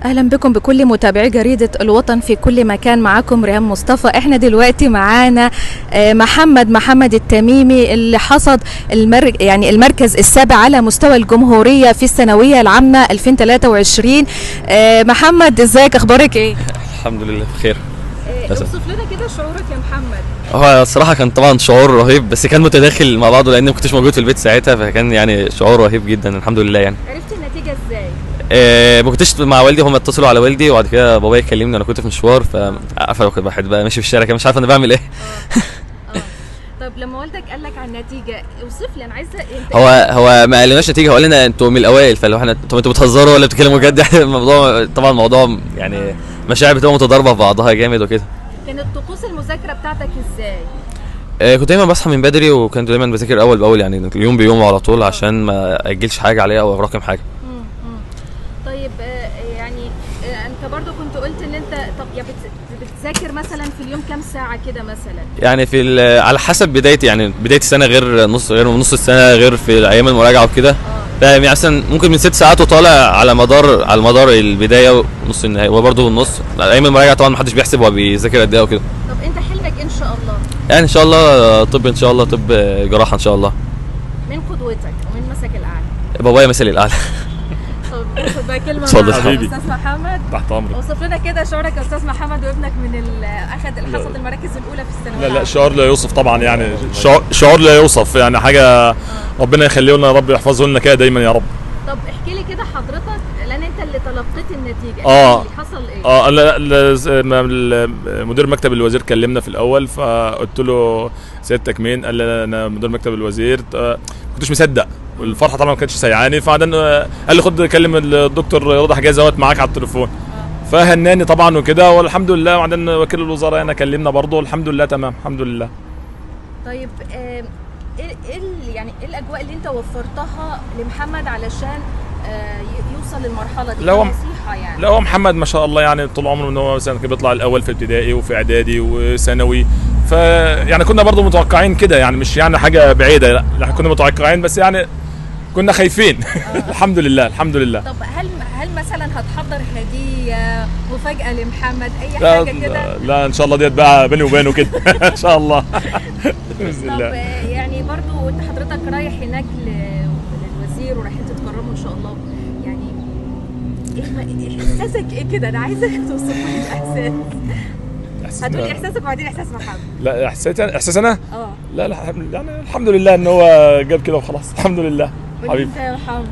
اهلا بكم بكل متابعي جريده الوطن في كل مكان معاكم ريهام مصطفى احنا دلوقتي معانا آه، محمد محمد التميمي اللي حصد المر... يعني المركز السابع على مستوى الجمهوريه في الثانويه العامه 2023 آه، محمد ازيك اخبارك ايه الحمد لله بخير بس. اوصف لنا كده شعورك يا محمد هو الصراحه كان طبعا شعور رهيب بس كان متداخل مع بعضه لان ما كنتش موجود في البيت ساعتها فكان يعني شعور رهيب جدا الحمد لله يعني عرفت النتيجه ازاي آه ما كنتش مع والدي هم اتصلوا على والدي وبعد كده بابايا كلمني انا كنت في مشوار فعارفه كنت واحد بقى ماشي في الشارع كده مش عارف انا بعمل ايه طب لما والدك قال لك على النتيجه اوصف لي انا عايزه انت هو هو ما قالناش نتيجه هو قال لنا انتوا من الاوائل فلو احنا انتوا انتوا بتهزروا ولا بتتكلموا جد يعني الموضوع طبعا موضوع يعني مشاعر بتبقى متضاربه في بعضها جامد وكده كانت طقوس المذاكره بتاعتك ازاي آه، كنت دايما بصحى من بدري وكنت دايما بذاكر اول باول يعني اليوم بيومه على طول عشان ما اجلش حاجه عليا او اراكم حاجه مم، مم. طيب آه، يعني آه، انت برضو كنت قلت ان انت طب يعني بت- بتذاكر مثلا في اليوم كام ساعه كده مثلا يعني في ال- على حسب بدايه يعني بدايه السنه غير نص غير نص السنه غير في ايام المراجعه وكده فاهم يعني مثلا ممكن من ست ساعات وطالع على مدار على مدار البدايه ونص النهايه وبرضه النص ايام المراجعه طبعا محدش بيحسب هو بيذاكر قد ايه وكده طب انت حلمك ان شاء الله يعني ان شاء الله طب ان شاء الله طب جراحه ان شاء الله من قدوتك ومن مسك الاعلى بابايا مثلي الاعلى طب ناخد بقى كلمه اتفضل. مع حبيبي. استاذ محمد تحت امرك اوصف لنا كده شعورك يا استاذ محمد وابنك من ال- اخذ اللي حصد المراكز الاولى في الثانويه لا لا العامة. شعور لا يوصف طبعا يعني شعور, شعور لا يوصف يعني حاجه ربنا يخليه لنا يا رب يحفظه لنا كده دايما يا رب طب احكي لي كده حضرتك لان انت اللي تلقيت النتيجه آه. احكي لي حصل ايه اه لا لا ز- ما- ال- مدير مكتب الوزير كلمنا في الاول فقلت له سيادتك مين؟ قال لي انا مدير مكتب الوزير آه، ما كنتش مصدق والفرحه طبعا ما كانتش سيعاني فبعدين آه، قال لي خد كلم الدكتور رضا حجاز اهوت معاك على التليفون فهناني طبعا وكده والحمد لله وبعدين وكيل الوزراء انا كلمنا برضه والحمد لله تمام الحمد لله طيب آم، ايه ايه ال- يعني ايه الاجواء اللي انت وفرتها لمحمد علشان آه، ي- يوصل للمرحله دي لا هو- كنصيحه يعني لا هو محمد ما شاء الله يعني طول عمره ان هو مثلا كان بيطلع الاول في ابتدائي وفي اعدادي وثانوي ف يعني كنا برضه متوقعين كده يعني مش يعني حاجه بعيده لا لا كنا متوقعين بس يعني كنا خايفين الحمد لله الحمد لله طب هل هل مثلا هتحضر هديه مفاجاه لمحمد اي لا حاجه كده لا ان شاء الله ديت بقى بيني وبينه كده ان شاء الله باذن طب الله آه، يعني برضو انت حضرتك رايح هناك ل- للوزير ورايحين تتكرموا ان شاء الله يعني إيه ما- احساسك ايه كده انا عايزك توصف لي الاحساس هتقولي احساسك وبعدين احساس محمد لا احساس احساس انا اه لا لا يعني الحمد لله ان هو جاب كده وخلاص الحمد لله قولي حبيبي انت يا محمد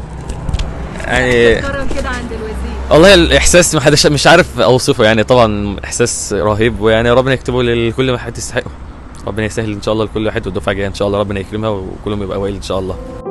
يعني تتكرم كده عند الوزير والله الاحساس ما حدش مش عارف اوصفه يعني طبعا احساس رهيب ويعني ربنا يكتبه لكل ما حد يستحقه ربنا يسهل ان شاء الله لكل واحد والدفعه الجايه ان شاء الله ربنا يكرمها وكلهم يبقى اوائل ان شاء الله